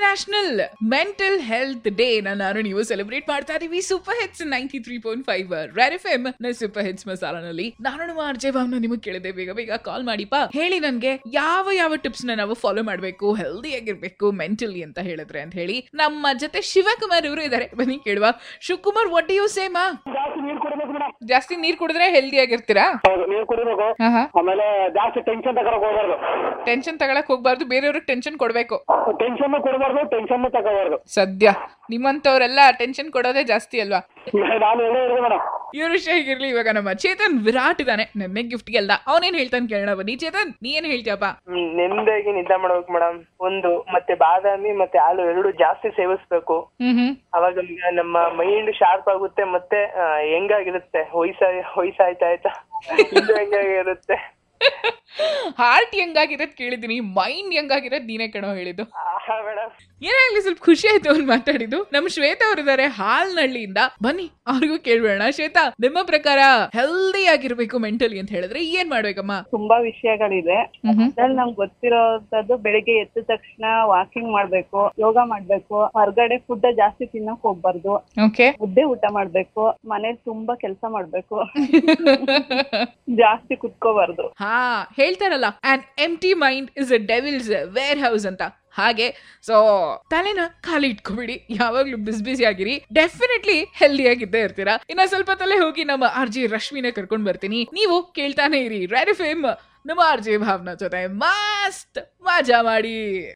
international mental health day ನಾನು ನೀವು celebrate ಮಾಡ್ತಾ ಇದೀವಿ super hits ninety three point five red F M super hits ಮಸಾಲಾನಲ್ಲಿ ನಾನು ನಮ್ಮ ಅರ್ಜಯ್ ಭಾವನ ನಿಮಗೆ ಕೇಳಿದೆ ಬೇಗ ಬೇಗ ಕಾಲ್ ಮಾಡಿಪಾ ಹೇಳಿ ನನ್ಗೆ ಯಾವ ಯಾವ ಟಿಪ್ಸ್ ನ ನಾವು ಫಾಲೋ ಮಾಡಬೇಕು ಹೆಲ್ದಿ ಆಗಿರ್ಬೇಕು ಮೆಂಟಲಿ ಅಂತ ಹೇಳಿದ್ರೆ ಅಂತ ಹೇಳಿ ನಮ್ಮ ಜೊತೆ ಶಿವಕುಮಾರ್ ಇವರು ಇದಾರೆ ಬನ್ನಿ ಕೇಳುವ ಶಿವಕುಮಾರ್ ಒಟ್ ಯು ಸೇಮಾ ಜಾಸ್ತಿ ನೀರ್ ಕುಡಿಬೇಕು ಮೇಡಮ್ ಜಾಸ್ತಿ ನೀರ್ ಕುಡಿದ್ರೆ ಹೆಲ್ದಿ ಆಗಿರ್ತೀರಾ ಹೌದು ನೀರ್ ಕುಡಿಬೇಕು ಆಮೇಲೆ ಜಾಸ್ತಿ ಟೆನ್ಷನ್ ತಗೊಳಕ್ ಹೋಗ್ಬಾರ್ದು ಟೆನ್ಷನ್ ತಗೊಳಕ್ ಹೋಗ್ಬಾರ್ದು ಬೇರೆಯವ್ರಿಗೆ ಟೆನ್ಷನ್ ಕೊಡ್ಬೇಕು ಟೆನ್ಷನ್ ಕೊಡಬಾರ್ದು ಟೆನ್ಷನ್ ತಗೋಬಾರ್ದು ಸದ್ಯ ನಿಮ್ಮಂತವ್ರೆಲ್ಲ ಟೆನ್ಷನ್ ಕೊಡೋದೇ ಜಾಸ್ತಿ ಅಲ್ವಾ ನಾನು ಹೇಳೇ ಇರೋದು ಮೇಡಮ್ ಇವ್ರ ವಿಷಯ ಹೇಗಿರ್ಲಿ ಇವಾಗ ನಮ್ಮ ಚೇತನ್ ವಿರಾಟ್ ಇದಾನೆ ನೆನ್ನೆ ಗಿಫ್ಟ್ ಗೆಲ್ದ ಅವನೇನ್ ಹೇಳ್ತಾನೆ ಕೇಳೋಣ ಬನ್ನಿ ಚೇತನ್ ನೀ ಏನ್ ಹೇಳ್ತೀಯಪ್ಪ ಹ್ಮ್, ನೆಮ್ಮದಿಯಾಗಿ ನಿದ್ದೆ ಮಾಡ್ಬೇಕು ಮೇಡಮ್ ಒಂದು ಮತ್ತೆ ಬಾದಾಮಿ ಮತ್ತೆ ಹಾಲು ಎರಡು ಜಾಸ್ತಿ ಸೇವಿಸ್ಬೇಕು ಹ್ಮ್ ಹ್ಮ್ ಅವಾಗ ಮ- ನಮ್ಮ ಮೈಂಡ್ ಶಾರ್ಪ್ ಆಗುತ್ತೆ ಮತ್ತೆ ಆ, ಹೆಂಗಾಗಿರುತ್ತೆ ವಯಸ್ಸ ವಯಸ್ಸಾಯ್ತಾ ಆಯ್ತಾ ಇದು ಹೆಂಗಾಗಿರುತ್ತೆ ಹಾರ್ಟ್ ಹೆಂಗಾಗಿರೋದ್ ಕೇಳಿದೀನಿ ಮೈಂಡ್ ಹೆಂಗಾಗಿರೋದ್ ನೀನೇ ಕಣೋ ಹೇಳಿದ್ದು ಮೇಡಮ್ ಏನಾಗ್ಲಿ ಸ್ವಲ್ಪ ಖುಷಿ ಆಯ್ತು ಅವ್ನು ಮಾತಾಡಿದ್ದು ನಮ್ಮ ಶ್ವೇತಾ ಅವರಿದ್ದಾರೆ ಹಾಲ್ನಳ್ಳಿಯಿಂದ ಬನ್ನಿ ಅವ್ರಿಗೂ ಕೇಳ್ಬೇಡ ಶ್ವೇತಾ ನಿಮ್ಮ ಪ್ರಕಾರ ಹೆಲ್ದಿ ಆಗಿರ್ಬೇಕು ಮೆಂಟಲಿ ಅಂತ ಹೇಳಿದ್ರೆ ಏನ್ ಮಾಡ್ಬೇಕಮ್ಮ ತುಂಬಾ ವಿಷಯಗಳಿದೆ ಅದ್ರಲ್ಲಿ ನಮ್ಗೆ ಗೊತ್ತಿರೋಂಥದ್ದು ಬೆಳಿಗ್ಗೆ ಎದ್ದ ತಕ್ಷಣ ವಾಕಿಂಗ್ ಮಾಡ್ಬೇಕು ಯೋಗ ಮಾಡ್ಬೇಕು ಹೊರಗಡೆ ಫುಡ್ ಜಾಸ್ತಿ ತಿನ್ನಕ್ ಹೋಗ್ಬಾರ್ದು ಓಕೆ ಮುದ್ದೆ ಊಟ ಮಾಡ್ಬೇಕು ಮನೇಲಿ ತುಂಬಾ ಕೆಲಸ ಮಾಡ್ಬೇಕು ಜಾಸ್ತಿ ಕುತ್ಕೋಬಾರ್ದು ಹಾ ಹೇಳ್ತಾರಲ್ಲ an empty mind is a devil's warehouse ಅಂತ ಹಾಗೆ ಸೊ ತಲೆನ ಖಾಲಿ ಇಟ್ಕೋಬಿಡಿ ಯಾವಾಗ್ಲೂ ಬಿಸ್ ಬಿಸಿ ಆಗಿರಿ ಡೆಫಿನೆಟ್ಲಿ ಹೆಲ್ದಿ ಆಗಿದ್ದೇ ಇರ್ತೀರಾ ಇನ್ನ ಸ್ವಲ್ಪ ತಲೆ ಹೋಗಿ ನಮ್ಮ ಆರ್ ಜಿ ರಶ್ಮಿನ ಕರ್ಕೊಂಡ್ ಬರ್ತೀನಿ ನೀವು ಕೇಳ್ತಾನೆ ಇರಿ ರೆಡ್ ಫೇಮ್ ನಮ್ಮ ಆರ್ ಜೆ ಭಾವನಾ ಜೊತೆ ಮಸ್ತ್ ಮಜಾ ಮಾಡಿ